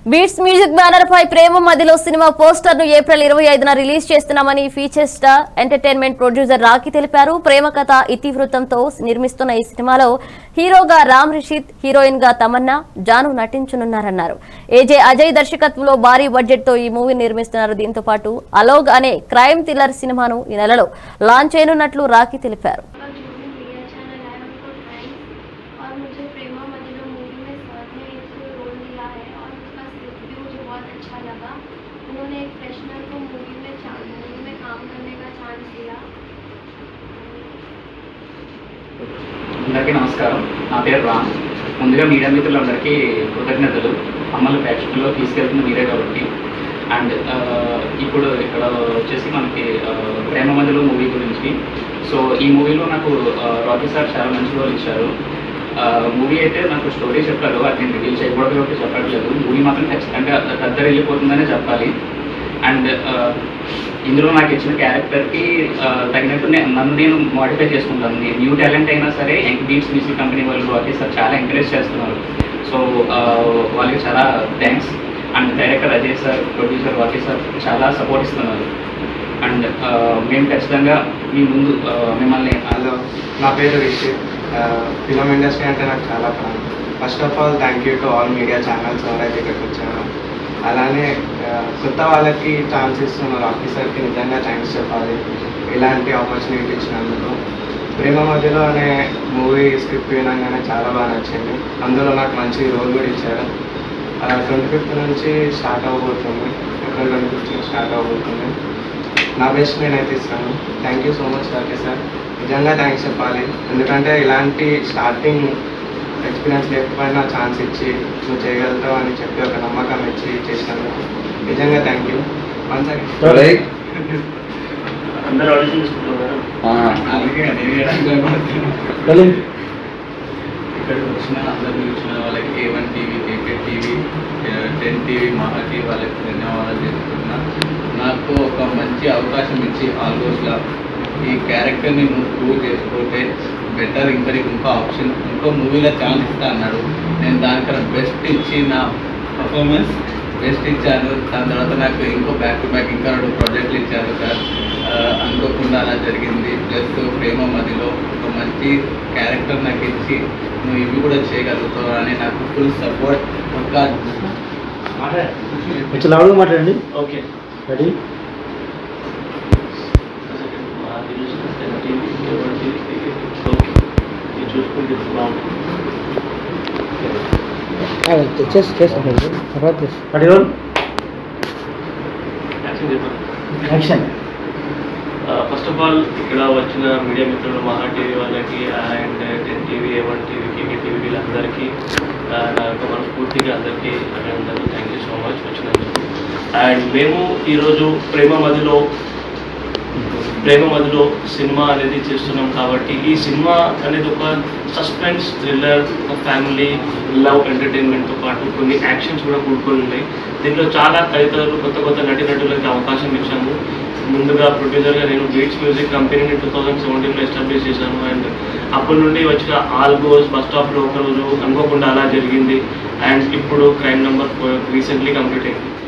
beats music banner పై ప్రేమ మధ్యలో సినిమా పోస్టర్ ను ఏప్రిల్ ఇరవై ఐదున రిలీజ్ చేస్తున్నామని feature star entertainment producer Rakhi తెలిపారు ప్రేమ కథ ఇతివృత్తంతో నిర్మిస్తున్న ఈ సినిమాలో హీరోగా రామ్ రిషిత్ హీరోయిన్ గా తమన్నా జాను నటించనున్నారన్నారు ఏజే అజయ్ దర్శకత్వంలో భారీ బడ్జెట్ తో ఈ మూవీ నిర్మిస్తున్నారు దీంతో పాటు అలోగ్ అనే క్రైమ్ థ్రిల్లర్ సినిమాను ఈ నెలలో లాంచ్ చేయనున్నట్లు రాఖీ తెలిపారు का जो भी मीडिया चैनल है उनको थैंक्स और मुझे प्रेमा मदिलो मूवी में सर ने एक रोल दिया है और उसका स्क्रिप्ट भी मुझे बहुत अच्छा लगा उन्होंने एक फ्रेशनर को मूवी में मूवी में काम करने का चांस दिया అందరికీ నమస్కారం నా పేరు రామ్ ముందుగా మీడియా మిత్రులందరికీ కృతజ్ఞతలు అమలు ప్రేక్షకుల్లో తీసుకెళ్తుంది మీరే కాబట్టి అండ్ ఇప్పుడు ఇక్కడ వచ్చేసి మనకి ఆ, ప్రేమ మధ్యలో మూవీ గురించి సో ఈ మూవీలో నాకు ఆ, రాకీ సార్ చాలా మంచి రోల్ ఇచ్చారు మూవీ అయితే నాకు స్టోరీ చెప్పారు అది నేను రివీల్ చేయకూడదు కాబట్టి చెప్పట్లేదు మూవీ మాత్రం ఖచ్చితంగా వెళ్ళిపోతుందనే చెప్పాలి అండ్ ఇందులో నాకు ఇచ్చిన క్యారెక్టర్కి తగినట్టు నేను నన్ను నేను మోడిఫై చేసుకుంటాను నేను న్యూ టాలెంట్ అయినా సరే ఎంక్ బీట్స్ మ్యూజిక్ కంపెనీ వాళ్ళు రాకీ సార్ చాలా ఎంకరేజ్ చేస్తున్నారు సో వాళ్ళకి చాలా thanks and director Ajay sir producer Rocky sir చాలా సపోర్ట్ ఇస్తున్నారు అండ్ మేము ఖచ్చితంగా మీ ముందు ఆ, మిమ్మల్ని హలో నా పేరు రిషి ఫిలిం ఇండస్ట్రీ అంటే నాకు చాలా ప్రాణం first of all thank you to all media channels ఎవరైతే ఇక్కడికి వచ్చారో అలానే ఆ, కొత్త వాళ్ళకి ఛాన్స్ ఇస్తున్న రాకీ సార్కి నిజంగా థ్యాంక్స్ చెప్పాలి ఇలాంటి ఆపర్చునిటీ ఇచ్చినందుకు ప్రేమ మధ్యలో అనే మూవీ స్క్రిప్ట్ వినగానే చాలా బాగా నచ్చింది అందులో నాకు మంచి రోల్ కూడా ఇచ్చారు ట్వంటీ ఫిఫ్త్ నుంచి స్టార్ట్ అవ్వబోతుంది ఏప్రిల్ ట్వంటీ ఫిఫ్త్ నుంచి స్టార్ట్ అవ్వబోతుంది నా బెస్ట్ నేనైతే ఇస్తాను థ్యాంక్ యూ సో మచ్ రాకే సార్ నిజంగా థ్యాంక్స్ చెప్పాలి ఎందుకంటే ఇలాంటి స్టార్టింగ్ ఎక్స్పీరియన్స్ లేకపోయినా ఛాన్స్ ఇచ్చి నువ్వు చేయగలుగుతావు అని చెప్పి ఒక నమ్మకం ఇచ్చి చేసినందుకు నిజంగా థ్యాంక్ యూ వన్స్ అగైన్ అందరూ ఆడిషన్ తీసుకుంటున్నారు ఇక్కడికి వచ్చిన అందరినీ వచ్చిన వాళ్ళకి A one TV KK TV ten TV Maha TV వాళ్ళకి ధన్యవాదాలు చేసుకుంటున్నా నాకు ఒక మంచి అవకాశం ఇచ్చి ఆల్మోస్ట్లా ఈ క్యారెక్టర్ని నువ్వు ప్రూవ్ చేసుకుంటే బెటర్ ఇంకా నీకు ఇంకో ఆప్షన్ ఇంకో మూవీలో ఛాన్స్ ఇస్తా అన్నాడు నేను దానికన్నా బెస్ట్ ఇచ్చి నా పర్ఫార్మెన్స్ బెస్ట్ ఇచ్చాను దాని తర్వాత నాకు ఇంకో బ్యాక్ టు బ్యాక్ ఇంకా రెండు ప్రాజెక్టులు ఇచ్చారు సార్ ఆ, అనుకోకుండా అలా జరిగింది ప్లస్ ప్రేమ మదిలో ఒక మంచి క్యారెక్టర్ నాకు ఇచ్చి నువ్వు ఇవి కూడా చేయగలుగుతావు అని నాకు ఫుల్ సపోర్ట్ ఒక కొంచెం లౌడ్గా మాట్లాడండి ఓకే రెడీ ఓకే ఇది చూసుకుంటే బాగుంటుంది చేసి చేస్తాను తర్వాత రెడీ రోల్ యాక్షన్ చేద్దాం యాక్షన్ ఫస్ట్ ఆఫ్ ఆల్ ఇక్కడ వచ్చిన మీడియా మిత్రులు మహా టీవీ వాళ్ళకి and ten TV A one TV KK TV వీళ్ళందరికీ ఆ, నా యొక్క మనస్ఫూర్తిగా అందరికీ అభినందనలు థ్యాంక్ యూ సో మచ్ వచ్చినందుకు అండ్ మేము ఈరోజు ప్రేమ మదిలో ప్రేమ మదిలో సినిమా అనేది చేస్తున్నాం కాబట్టి ఈ సినిమా అనేది ఒక సస్పెన్స్ థ్రిల్లర్ ఒక ఫ్యామిలీ లవ్ ఎంటర్టైన్మెంట్తో పాటు కొన్ని యాక్షన్స్ కూడా కూడుకొని ఉన్నాయి దీంట్లో చాలా తదితరులు కొత్త కొత్త నటీనటులకి అవకాశం ఇచ్చాము ముందుగా ప్రొడ్యూసర్గా నేను బీట్స్ మ్యూజిక్ కంపెనీని టూ థౌజండ్ సెవెంటీన్లో ఎస్టాబ్లిష్ చేశాను అండ్ అప్పటి నుండి వచ్చిన ఆల్ గోస్ బస్ స్టాప్లో ఒక రోజు అనుకోకుండా అలా జరిగింది అండ్ ఇప్పుడు క్రైమ్ నెంబర్ రీసెంట్లీ కంప్లీట్ అయింది